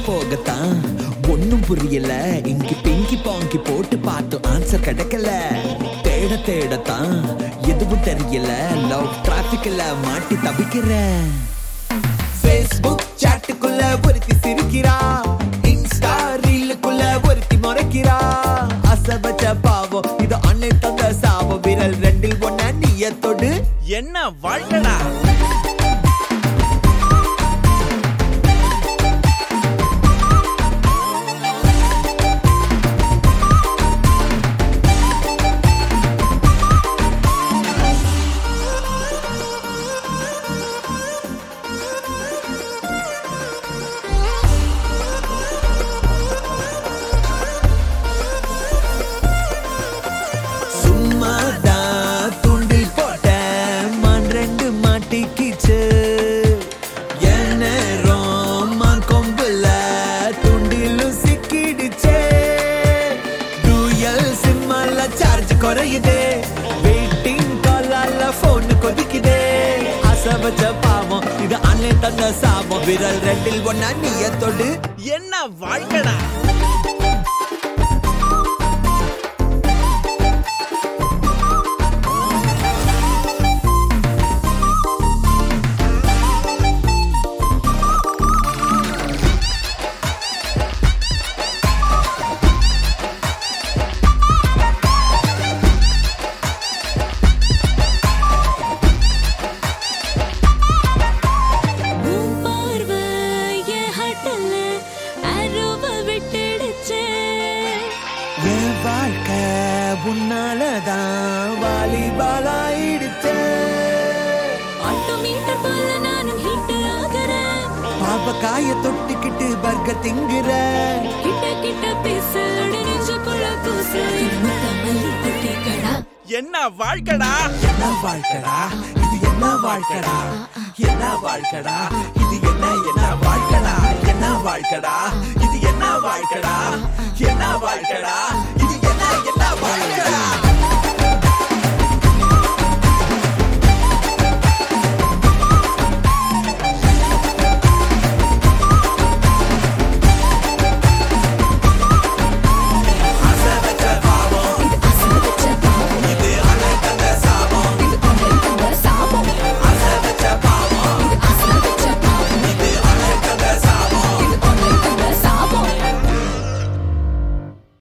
போகத்தான் ஒண்ணும் புரியல இங்கி பிங்கி பாங்கி போட்டு பார்த்தோம் ஆன்சர் கிடைக்கல தேட தேடத்தான் எதுவும் தெரியல லவ் டிராபிக்ல மாட்டி தவிக்கிறேன் ஃபேஸ்புக் சாட்டுக்குள்ள ஒருத்தி சிரிக்கிறா இன்ஸ்டா ரீலுக்குள்ள ஒருத்தி முறைக்கிறா அசபச்ச பாவம் இது ஆன்லைன் தந்த சாபம் விரல் ரெண்டில் ஒன்ன நீய தொடு என்ன வாழ்க்கடா சும்மாதான் துண்டில் போட்டேன் மண் ரெண்டு மாட்டிக்கிச்சு என் நேரம் மான் கொம்புல துண்டிலும் சிக்கிடுச்சே டூயல் சிம்மால சார்ஜ் குறையுதே வெயிட்டிங் காலால போன் கொதிக்குதே ஆசை வச்ச பாவம் இது ஆன்லைன் தந்த சாபம் விரல் ரெண்டில் ஒன்னா நீய தொடு என்ன வாழ்க்கடா உன் பார்வை என் ஹட்டல்ல அருவ விட்டுடுச்சு. என் வாழ்க்கை உன்னாலதான் வாலிபாலாயிடுச்சே ஆட்டோமீட்டர் போல நானும் hit ஆகுறேன். பாவக்காய தொட்டுக்கிட்டு பர்கர் திங்குற கிட்ட கிட்ட பேசு, அடி நெஞ்சுக்குள்ள கூசு. இது முத்தம் மல்லி குட்டிகளா? என்ன வாழ்க்கடா என்ன வாழ்க்கடா இது என்ன வாழ்க்கடா என்ன வாழ்க்கடா இது என்ன என்ன வாழ்க்கடா என்ன வாழ்க்கடா இது என்ன வாழ்க்கடா